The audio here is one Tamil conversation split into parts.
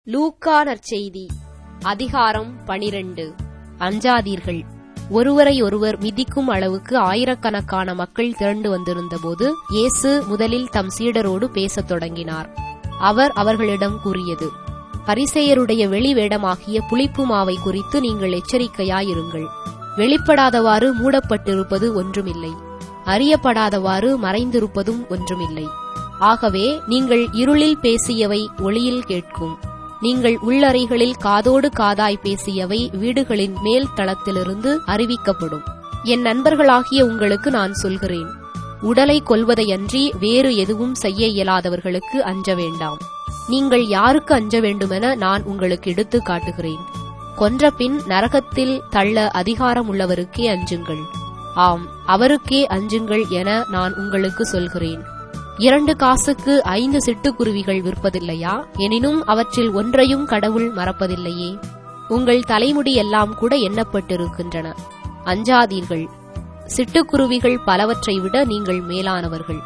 லூக்கா நற்செய்தி அதிகாரம் பனிரெண்டு அஞ்சாதீர்கள் ஒருவரை ஒருவர் மிதிக்கும் அளவுக்கு ஆயிரக்கணக்கான மக்கள் திரண்டு வந்திருந்தபோது இயேசு முதலில் தம் சீடரோடு பேசத் தொடங்கினார் அவர் அவர்களிடம் கூறியது பரிசேயருடைய வெளி வேடமாகிய புளிப்பு மாவை குறித்து நீங்கள் எச்சரிக்கையாயிருங்கள் வெளிப்படாதவாறு மூடப்பட்டிருப்பது ஒன்றுமில்லை அறியப்படாதவாறு மறைந்திருப்பதும் ஒன்றுமில்லை ஆகவே நீங்கள் இருளில் பேசியவை ஒளியில் கேட்கும் நீங்கள் உள்ளறைகளில் காதோடு காதாய் பேசியவை வீடுகளின் மேல் தளத்திலிருந்து அறிவிக்கப்படும் என் நண்பர்களாகிய உங்களுக்கு நான் சொல்கிறேன் உடலை கொல்வதையன்றி வேறு எதுவும் செய்ய இயலாதவர்களுக்கு அஞ்ச வேண்டாம் நீங்கள் யாருக்கு அஞ்ச வேண்டுமென நான் உங்களுக்கு எடுத்துக் காட்டுகிறேன் கொன்ற பின் நரகத்தில் தள்ள அதிகாரம் உள்ளவருக்கே அஞ்சுங்கள் ஆம் அவருக்கே அஞ்சுங்கள் என நான் உங்களுக்கு சொல்கிறேன் இரண்டு காசுக்கு ஐந்து சிட்டுக்குருவிகள் விற்பதில்லையா எனினும் அவற்றில் ஒன்றையும் கடவுள் மறப்பதில்லையே உங்கள் தலைமுடி எல்லாம் கூட எண்ணப்பட்டிருக்கின்றன அஞ்சாதீர்கள் சிட்டுக்குருவிகள் பலவற்றை விட நீங்கள் மேலானவர்கள்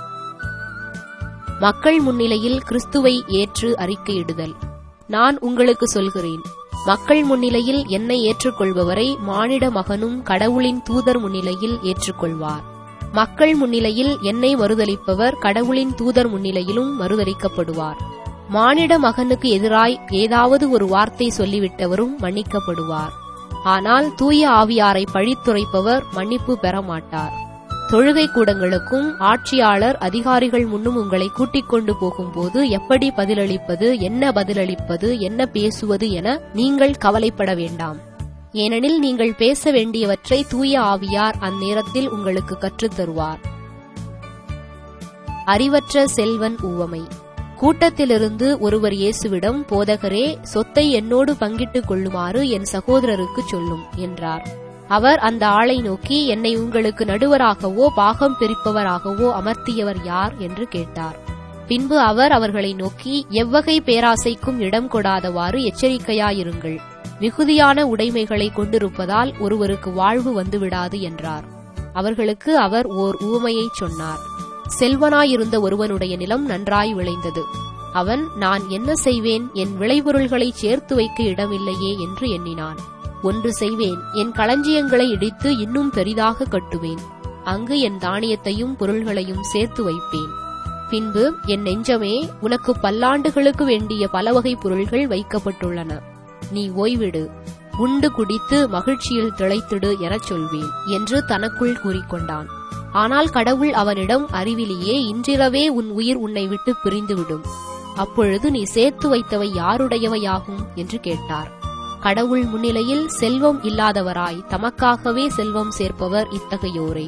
மக்கள் முன்னிலையில் கிறிஸ்துவை ஏற்று அறிக்கையிடுதல் நான் உங்களுக்கு சொல்கிறேன் மக்கள் முன்னிலையில் என்னை ஏற்றுக்கொள்பவரை மானிட மகனும் கடவுளின் தூதர் முன்னிலையில் ஏற்றுக்கொள்வார் மக்கள் முன்னிலையில் என்னை மறுதலிப்பவர் கடவுளின் தூதர் முன்னிலையிலும் மறுதலிக்கப்படுவார் மானிட மகனுக்கு எதிராய் ஏதாவது ஒரு வார்த்தை சொல்லிவிட்டவரும் மன்னிக்கப்படுவார் ஆனால் தூய ஆவியாரை பழித்துரைப்பவர் மன்னிப்பு பெற மாட்டார் தொழுகை கூடங்களுக்கும் ஆட்சியாளர் அதிகாரிகள் முன்னும் உங்களை கூட்டிக் கொண்டு போகும்போது எப்படி பதிலளிப்பது என்ன பதிலளிப்பது என்ன பேசுவது என நீங்கள் கவலைப்பட வேண்டாம் ஏனெனில் நீங்கள் பேச வேண்டியவற்றை தூய ஆவியார் அந்நேரத்தில் உங்களுக்கு கற்றுத் தருவார் அறிவற்ற செல்வன் உவமை கூட்டத்திலிருந்து ஒருவர் இயேசுவிடம் போதகரே சொத்தை என்னோடு பங்கிட்டுக் கொள்ளுமாறு என் சகோதரருக்கு சொல்லும் என்றார் அவர் அந்த ஆளை நோக்கி என்னை உங்களுக்கு நடுவராகவோ பாகம் பிரிப்பவராகவோ அமர்த்தியவர் யார் என்று கேட்டார் பின்பு அவர் அவர்களை நோக்கி எவ்வகை பேராசைக்கும் இடம் கொடாதவாறு எச்சரிக்கையாயிருங்கள் மிகுதியான உடைமைகளை கொண்டிருப்பதால் ஒருவருக்கு வாழ்வு வந்துவிடாது என்றார் அவர்களுக்கு அவர் ஓர் ஊமையைச் சொன்னார் செல்வனாயிருந்த ஒருவனுடைய நிலம் நன்றாய் விளைந்தது அவன் நான் என்ன செய்வேன் என் விளைபொருள்களை சேர்த்து வைக்க இடமில்லையே என்று எண்ணினான் ஒன்று செய்வேன் என் களஞ்சியங்களை இடித்து இன்னும் பெரிதாக கட்டுவேன் அங்கு என் தானியத்தையும் பொருள்களையும் சேர்த்து வைப்பேன் பின்பு என் நெஞ்சமே உனக்கு பல்லாண்டுகளுக்கு வேண்டிய பலவகை பொருள்கள் வைக்கப்பட்டுள்ளன நீ ஓய்விடு உண்டு குடித்து மகிழ்ச்சியில் திளைத்திடு எனச் சொல்வேன் என்று தனக்குள் கூறிக்கொண்டான் ஆனால் கடவுள் அவனிடம் அறிவிலியே இன்றிரவே உன் உயிர் உன்னை விட்டு பிரிந்துவிடும் அப்பொழுது நீ சேர்த்து வைத்தவை யாருடையவையாகும் என்று கேட்டார் கடவுள் முன்னிலையில் செல்வம் இல்லாதவராய் தமக்காகவே செல்வம் சேர்ப்பவர் இத்தகையோரே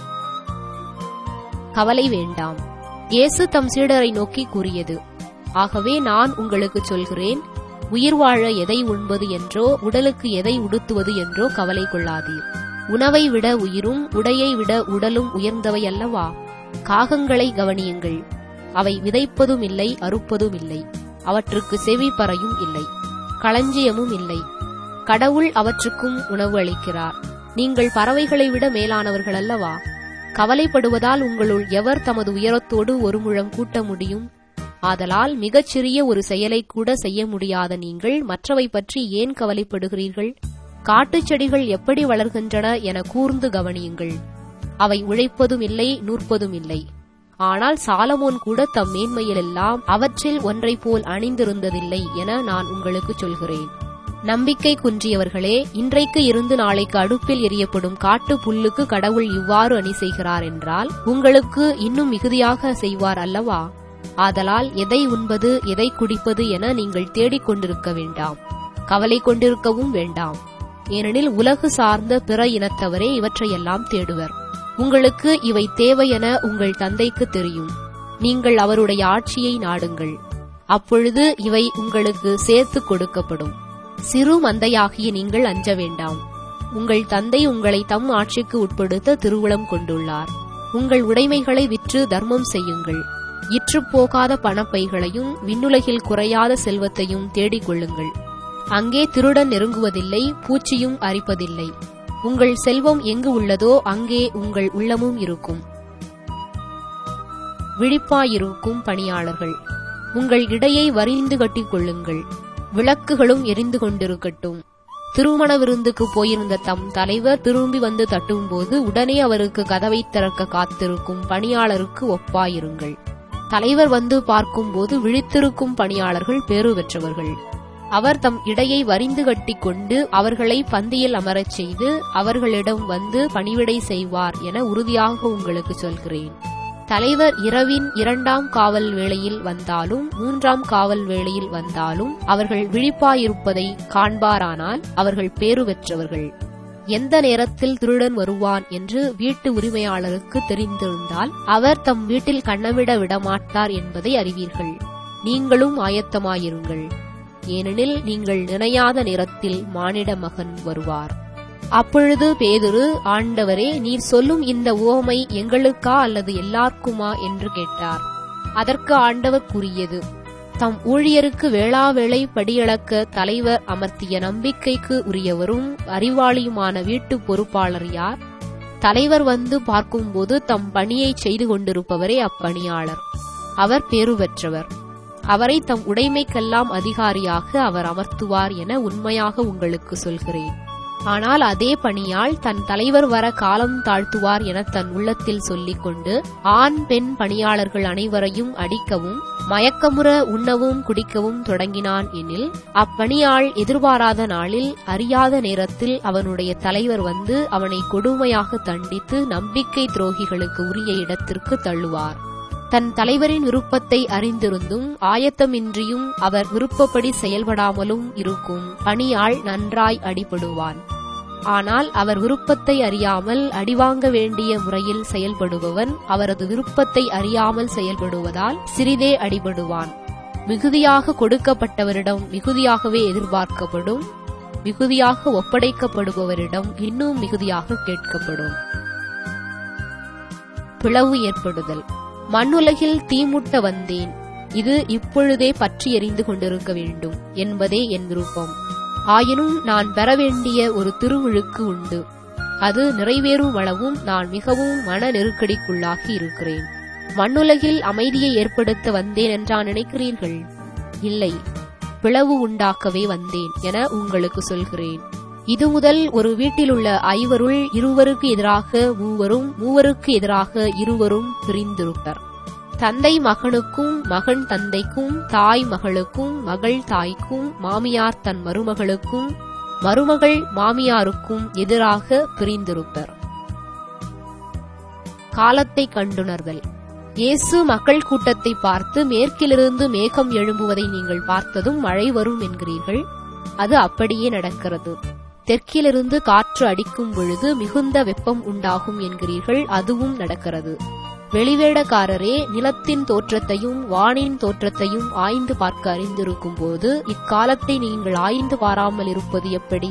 கவலை வேண்டாம் இயேசு தம் சீடரை நோக்கி கூறியது ஆகவே நான் உங்களுக்கு சொல்கிறேன் உயிர் வாழ எதை உண்பது என்றோ உடலுக்கு எதை உடுத்துவது என்றோ கவலை கொள்ளாதீர் உணவை விட உயிரும் உடையை விட உடலும் உயர்ந்தவை அல்லவா காகங்களை கவனியுங்கள் அவை விதைப்பதும் இல்லை அறுப்பதும் இல்லை அவற்றுக்கு செவி பறையும் இல்லை களஞ்சியமும் இல்லை கடவுள் அவற்றுக்கும் உணவு அளிக்கிறார் நீங்கள் பறவைகளை விட மேலானவர்கள் அல்லவா கவலைப்படுவதால் உங்களுள் எவர் தமது உயரத்தோடு ஒரு முழம் கூட்ட முடியும் ஆதலால் மிகச்சிறிய ஒரு செயலை கூட செய்ய முடியாத நீங்கள் மற்றவை பற்றி ஏன் கவலைப்படுகிறீர்கள் காட்டுச் செடிகள் எப்படி வளர்கின்றன என கூர்ந்து கவனியுங்கள் அவை உழைப்பதும் இல்லை நூற்பதும் இல்லை ஆனால் சாலமோன் கூட தம் மேன்மையிலெல்லாம் அவற்றில் ஒன்றை போல் அணிந்திருந்ததில்லை என நான் உங்களுக்கு சொல்கிறேன் நம்பிக்கை குன்றியவர்களே இன்றைக்கு இருந்து நாளைக்கு அடுப்பில் எரியப்படும் காட்டு புல்லுக்கு கடவுள் இவ்வாறு அணி செய்கிறார் என்றால் உங்களுக்கு இன்னும் மிகுதியாக செய்வார் அல்லவா ஆதலால் எதை உண்பது எதை குடிப்பது என நீங்கள் தேடிக் கொண்டிருக்க வேண்டாம் கவலை கொண்டிருக்கவும் வேண்டாம் ஏனெனில் உலகு சார்ந்த பிற இனத்தவரே இவற்றையெல்லாம் தேடுவர் உங்களுக்கு இவை தேவை என உங்கள் தந்தைக்கு தெரியும் நீங்கள் அவருடைய ஆட்சியை நாடுங்கள் அப்பொழுது இவை உங்களுக்கு சேர்த்து கொடுக்கப்படும் சிறு மந்தையாகிய நீங்கள் அஞ்ச வேண்டாம் உங்கள் தந்தை உங்களை தம் ஆட்சிக்கு உட்படுத்த திருவுளம் கொண்டுள்ளார் உங்கள் உடைமைகளை விற்று தர்மம் செய்யுங்கள் இற்றுப்போகாத பணப்பைகளையும் விண்ணுலகில் குறையாத செல்வத்தையும் தேடிக் கொள்ளுங்கள் அங்கே திருடன் நெருங்குவதில்லை பூச்சியும் அரிப்பதில்லை உங்கள் செல்வம் எங்கு உள்ளதோ அங்கே உங்கள் உள்ளமும் இருக்கும் விழிப்பாயிருக்கும் பணியாளர்கள் உங்கள் இடையை வரிந்து கட்டிக் கொள்ளுங்கள் விளக்குகளும் எரிந்து கொண்டிருக்கட்டும் திருமண விருந்துக்கு போயிருந்த தம் தலைவர் திரும்பி வந்து தட்டும்போது உடனே அவருக்கு கதவை திறக்க காத்திருக்கும் பணியாளருக்கு ஒப்பாயிருங்கள் தலைவர் வந்து பார்க்கும்போது விழித்திருக்கும் பணியாளர்கள் பேறு பெற்றவர்கள் அவர் தம் இடையை வரிந்து கட்டி கொண்டு அவர்களை பந்தியில் அமரச் செய்து அவர்களிடம் வந்து பணிவிடை செய்வார் என உறுதியாக உங்களுக்கு சொல்கிறேன் தலைவர் இரவின் இரண்டாம் காவல் வேளையில் வந்தாலும் மூன்றாம் காவல் வேளையில் வந்தாலும் அவர்கள் விழிப்பாயிருப்பதை காண்பாரானால் அவர்கள் பேறு பெற்றவர்கள் எந்த நேரத்தில் திருடன் வருவான் என்று வீட்டு உரிமையாளருக்கு தெரிந்திருந்தால் அவர் தம் வீட்டில் கண்ணவிட விடமாட்டார் என்பதை அறிவீர்கள் நீங்களும் ஆயத்தமாயிருங்கள் ஏனெனில் நீங்கள் நினையாத நேரத்தில் மானிட மகன் வருவார் அப்பொழுது பேதுரு ஆண்டவரே நீர் சொல்லும் இந்த உவமை எங்களுக்கா அல்லது எல்லாருக்குமா என்று கேட்டார் அதற்கு ஆண்டவர் கூறியது தம் ஊழியருக்கு வேளாவேளை படியளக்க தலைவர் அமர்த்திய நம்பிக்கைக்கு உரியவரும் அறிவாளியுமான வீட்டு பொறுப்பாளர் யார் தலைவர் வந்து பார்க்கும்போது தம் பணியை செய்து கொண்டிருப்பவரே அப்பணியாளர் அவர் பேறு பெற்றவர் அவரை தம் உடைமைக்கெல்லாம் அதிகாரியாக அவர் அமர்த்துவார் என உண்மையாக உங்களுக்கு சொல்கிறேன் ஆனால் அதே பணியால் தன் தலைவர் வர காலம் தாழ்த்துவார் என தன் உள்ளத்தில் சொல்லிக் கொண்டு ஆண் பெண் பணியாளர்கள் அனைவரையும் அடிக்கவும் மயக்கமுற உண்ணவும் குடிக்கவும் தொடங்கினான் எனில் அப்பணியாள் எதிர்பாராத நாளில் அறியாத நேரத்தில் அவனுடைய தலைவர் வந்து அவனை கொடுமையாக தண்டித்து நம்பிக்கை துரோகிகளுக்கு உரிய இடத்திற்கு தள்ளுவார் தன் தலைவரின் விருப்பத்தை அறிந்திருந்தும் ஆயத்தமின்றியும் அவர் விருப்பப்படி செயல்படாமலும் இருக்கும் பணியாள் நன்றாய் அடிபடுவான் ஆனால் அவர் விருப்பத்தை அறியாமல் அடிவாங்க வேண்டிய முறையில் செயல்படுபவன் அவரது விருப்பத்தை அறியாமல் செயல்படுவதால் சிறிதே அடிபடுவான் மிகுதியாக கொடுக்கப்பட்டவரிடம் மிகுதியாகவே எதிர்பார்க்கப்படும் மிகுதியாக ஒப்படைக்கப்படுபவரிடம் இன்னும் மிகுதியாக கேட்கப்படும் பிளவு ஏற்படுதல் மண்ணுலகில் தீமுட்ட வந்தேன் இது இப்பொழுதே பற்றி எரிந்து கொண்டிருக்க வேண்டும் என்பதே என் விருப்பம் ஆயினும் நான் பெற வேண்டிய ஒரு திருவிழுக்கு உண்டு அது நிறைவேறும் அளவும் நான் மிகவும் மன நெருக்கடிக்குள்ளாகி இருக்கிறேன் மண்ணுலகில் அமைதியை ஏற்படுத்த வந்தேன் என்றா நினைக்கிறீர்கள் இல்லை பிளவு உண்டாக்கவே வந்தேன் என உங்களுக்கு சொல்கிறேன் இது முதல் ஒரு வீட்டிலுள்ள ஐவருள் இருவருக்கு எதிராக மூவரும் மூவருக்கு எதிராக இருவரும் பிரிந்திருப்பர் தந்தை மகனுக்கும் மகன் தந்தைக்கும் தாய் மகளுக்கும் மகள் தாய்க்கும் மாமியார் தன் மருமகளுக்கும் மருமகள் மாமியாருக்கும் எதிராக பிரிந்திருப்பர் காலத்தை கண்டுணர்தல் இயேசு மக்கள் கூட்டத்தை பார்த்து மேற்கிலிருந்து மேகம் எழும்புவதை நீங்கள் பார்த்ததும் மழை வரும் என்கிறீர்கள் அது அப்படியே நடக்கிறது தெற்கிலிருந்து காற்று அடிக்கும் பொழுது மிகுந்த வெப்பம் உண்டாகும் என்கிறீர்கள் அதுவும் நடக்கிறது வெளிவேடக்காரரே நிலத்தின் தோற்றத்தையும் வானின் தோற்றத்தையும் ஆய்ந்து பார்க்க அறிந்திருக்கும் போது இக்காலத்தை நீங்கள் ஆய்ந்து பாராமல் இருப்பது எப்படி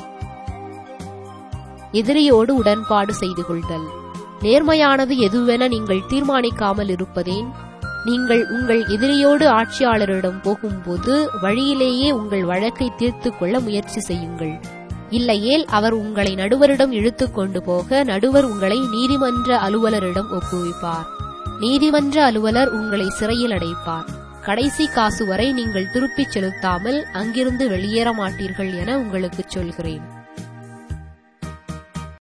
எதிரியோடு உடன்பாடு செய்து கொள்தல் நேர்மையானது எதுவென நீங்கள் தீர்மானிக்காமல் இருப்பதேன் நீங்கள் உங்கள் எதிரியோடு ஆட்சியாளரிடம் போகும்போது வழியிலேயே உங்கள் வழக்கை தீர்த்துக் கொள்ள முயற்சி செய்யுங்கள் இல்லையேல் அவர் உங்களை நடுவரிடம் இழுத்துக் கொண்டு போக நடுவர் உங்களை நீதிமன்ற அலுவலரிடம் ஒப்புவிப்பார் நீதிமன்ற அலுவலர் உங்களை சிறையில் அடைப்பார் கடைசி காசு வரை நீங்கள் திருப்பிச் செலுத்தாமல் அங்கிருந்து வெளியேற மாட்டீர்கள் என உங்களுக்குச் சொல்கிறேன்